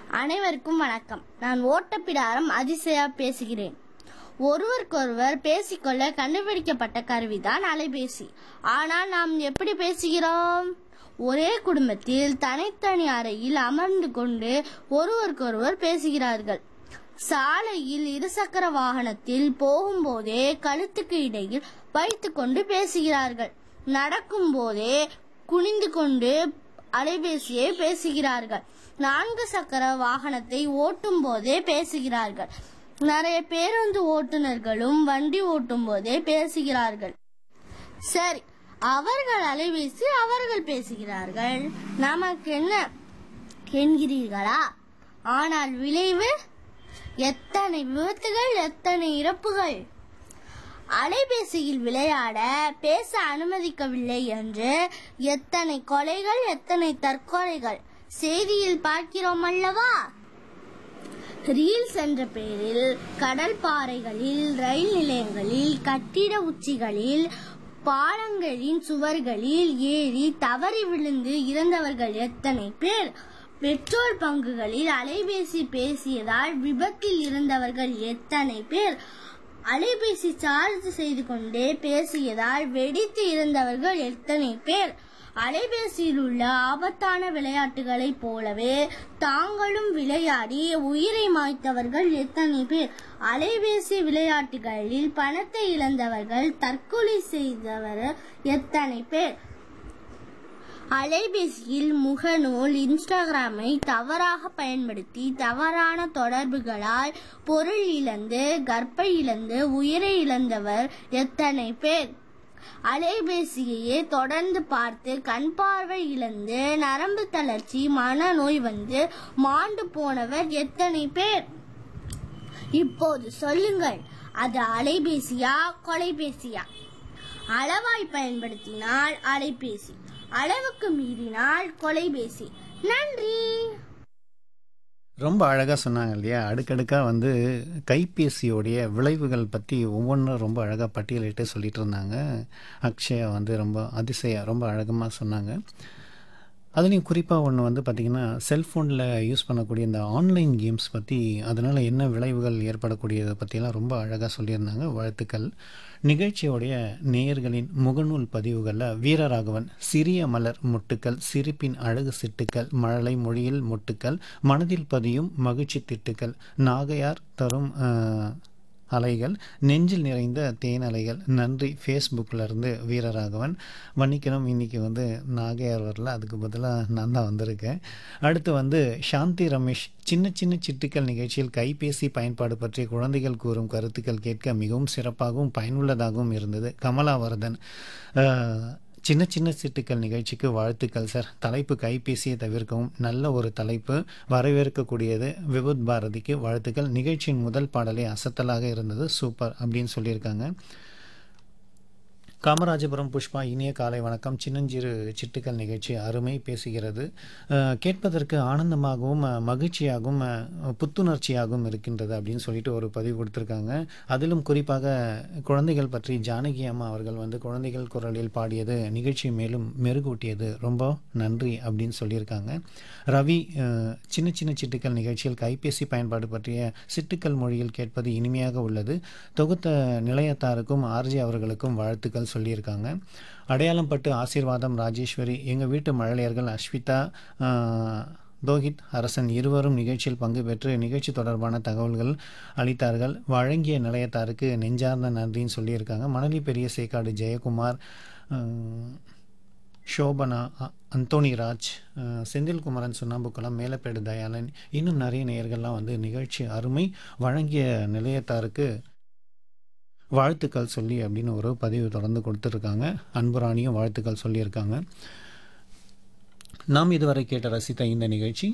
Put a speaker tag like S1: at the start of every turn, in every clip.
S1: அனைவருக்கும் வணக்கம் நான் ஓட்டப்பிடாரம் அதிசயா பேசுகிறேன் ஒருவருக்கொருவர் பேசிக்கொள்ள கண்டுபிடிக்கப்பட்ட கருவிதான் அலைபேசி ஆனால் நாம் எப்படி பேசுகிறோம் ஒரே குடும்பத்தில் தனித்தனி அறையில் அமர்ந்து கொண்டு ஒருவருக்கொருவர் பேசுகிறார்கள் சாலையில் இருசக்கர வாகனத்தில் போகும்போதே கழுத்துக்கு இடையில் வைத்துக்கொண்டு பேசுகிறார்கள் நடக்கும் போதே குனிந்து கொண்டு அலைபேசியை பேசுகிறார்கள் நான்கு சக்கர வாகனத்தை ஓட்டும் போதே பேசுகிறார்கள் நிறைய பேருந்து ஓட்டுநர்களும் வண்டி ஓட்டும் போதே பேசுகிறார்கள் சரி அவர்கள் அலைபேசி அவர்கள் பேசுகிறார்கள் நமக்கு என்ன என்கிறீர்களா ஆனால் விளைவு எத்தனை விபத்துகள் எத்தனை இறப்புகள் அலைபேசியில் விளையாட பேச அனுமதிக்கவில்லை என்று எத்தனை கொலைகள் எத்தனை தற்கொலைகள் செய்தியில் பார்க்கிறோம் அல்லவா ரீல்ஸ் என்ற பெயரில் கடல் பாறைகளில் ரயில் நிலையங்களில் கட்டிட உச்சிகளில் பாலங்களின் சுவர்களில் ஏறி தவறி விழுந்து இறந்தவர்கள் எத்தனை பேர் பெட்ரோல் பங்குகளில் அலைபேசி பேசியதால் விபத்தில் இறந்தவர்கள் எத்தனை பேர் அலைபேசி சார்ஜ் செய்து கொண்டே பேசியதால் வெடித்து இறந்தவர்கள் எத்தனை பேர் அலைபேசியில் உள்ள ஆபத்தான விளையாட்டுகளைப் போலவே தாங்களும் விளையாடி உயிரை மாய்த்தவர்கள் எத்தனை பேர் அலைபேசி விளையாட்டுகளில் பணத்தை இழந்தவர்கள் தற்கொலை செய்தவர் எத்தனை பேர் அலைபேசியில் முகநூல் இன்ஸ்டாகிராமை தவறாக பயன்படுத்தி தவறான தொடர்புகளால் பொருள் இழந்து கர்ப்பை இழந்து உயிரை இழந்தவர் எத்தனை பேர் அலைபேசியையே தொடர்ந்து பார்த்து கண் பார்வை இழந்து நரம்பு தளர்ச்சி மனநோய் வந்து மாண்டு போனவர் எத்தனை பேர் இப்போது சொல்லுங்கள் அது அலைபேசியா கொலைபேசியா அளவாய் பயன்படுத்தினால் அலைபேசி அளவுக்கு மீறினால் கொலைபேசி நன்றி
S2: ரொம்ப அழகாக சொன்னாங்க இல்லையா அடுக்கடுக்காக வந்து கைபேசியோடைய விளைவுகள் பற்றி ஒவ்வொன்றும் ரொம்ப அழகாக பட்டியலிட்டு சொல்லிட்டு இருந்தாங்க அக்ஷயா வந்து ரொம்ப அதிசயா ரொம்ப அழகமாக சொன்னாங்க அதுலேயும் குறிப்பாக ஒன்று வந்து பார்த்திங்கன்னா செல்ஃபோனில் யூஸ் பண்ணக்கூடிய இந்த ஆன்லைன் கேம்ஸ் பற்றி அதனால் என்ன விளைவுகள் ஏற்படக்கூடியதை பற்றிலாம் ரொம்ப அழகாக சொல்லியிருந்தாங்க வாழ்த்துக்கள் நிகழ்ச்சியோடைய நேயர்களின் முகநூல் பதிவுகளில் வீரராகவன் சிறிய மலர் முட்டுக்கள் சிரிப்பின் அழகு சிட்டுக்கள் மழலை மொழியில் முட்டுக்கள் மனதில் பதியும் மகிழ்ச்சி திட்டுக்கள் நாகையார் தரும் அஹ், அலைகள் நெஞ்சில் நிறைந்த தேன் அலைகள் நன்றி ஃபேஸ்புக்கில் இருந்து வீரராகவன் மன்னிக்கணும் இன்னைக்கு வந்து நாகையார் வரல அதுக்கு பதிலாக நான் தான் வந்திருக்கேன் அடுத்து வந்து சாந்தி ரமேஷ் சின்ன சின்ன சிட்டுக்கள் நிகழ்ச்சியில் கைபேசி பயன்பாடு பற்றி குழந்தைகள் கூறும் கருத்துக்கள் கேட்க மிகவும் சிறப்பாகவும் பயனுள்ளதாகவும் இருந்தது கமலாவர்தன் அஹ், சின்ன சின்ன சிட்டுக்கள் நிகழ்ச்சிக்கு வாழ்த்துக்கள் சார் தலைப்பு கைபேசியை தவிர்க்கவும் நல்ல ஒரு தலைப்பு வரவேற்கக்கூடியது விபுத் பாரதிக்கு வாழ்த்துக்கள் நிகழ்ச்சியின் முதல் பாடலே அசத்தலாக இருந்தது சூப்பர் அப்படின்னு சொல்லியிருக்காங்க காமராஜபுரம் புஷ்பா இனிய காலை வணக்கம் சின்னஞ்சிறு சிட்டுக்கள் நிகழ்ச்சி அருமை பேசுகிறது அஹ், கேட்பதற்கு ஆனந்தமாகவும் அஹ், மகிழ்ச்சியாகவும் அஹ், புத்துணர்ச்சியாகவும் இருக்கின்றது அப்படின்னு சொல்லிட்டு ஒரு பதிவு கொடுத்துருக்காங்க அதிலும் குறிப்பாக குழந்தைகள் பற்றி ஜானகி அம்மா அவர்கள் வந்து குழந்தைகள் குரலில் பாடியது நிகழ்ச்சி மேலும் மெருகூட்டியது ரொம்ப நன்றி அப்படின்னு சொல்லியிருக்காங்க ரவி அஹ், சின்ன சின்ன சிட்டுக்கள் நிகழ்ச்சியில் கைபேசி பயன்பாடு பற்றிய சிட்டுக்கள் மொழியில் கேட்பது இனிமையாக உள்ளது தொகுத்த நிலையத்தாருக்கும் ஆர்ஜி அவர்களுக்கும் வாழ்த்துக்கள் சொல்லியிருக்காங்க அடையாளம் பட்டு ஆசீர்வாதம் ராஜேஸ்வரி எங்கள் வீட்டு மழலையர்கள் அஸ்விதா ஆஹ், தோஹித் அரசன் இருவரும் நிகழ்ச்சியில் பங்கு பெற்று நிகழ்ச்சி தொடர்பான தகவல்கள் அளித்தார்கள் வழங்கிய நிலையத்தாருக்கு நெஞ்சார்ந்த நன்றின்னு சொல்லியிருக்காங்க மணலி பெரிய சேக்காடு ஜெயக்குமார் ஆஹ், ஷோபனா அ- அந்தோணி ராஜ் அஹ், செந்தில்குமரன் சுண்ணாம்புக்குளம் மேலப்பேடு தயாளன் இன்னும் நிறைய நேயர்கள்லாம் வந்து நிகழ்ச்சி அருமை வழங்கிய நிலையத்தாருக்கு வாழ்த்துக்கள் சொல்லி அப்படின்னு ஒரு பதிவு தொடர்ந்து கொடுத்துருக்காங்க அன்புராணியும் வாழ்த்துக்கள் சொல்லியிருக்காங்க நாம் இதுவரை கேட்ட ரசித்த இந்த நிகழ்ச்சி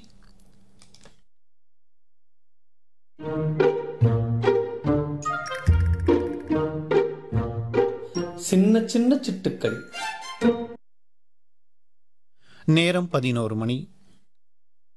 S3: சின்ன சின்ன சிட்டுக்கள்
S2: நேரம் பதினோரு மணி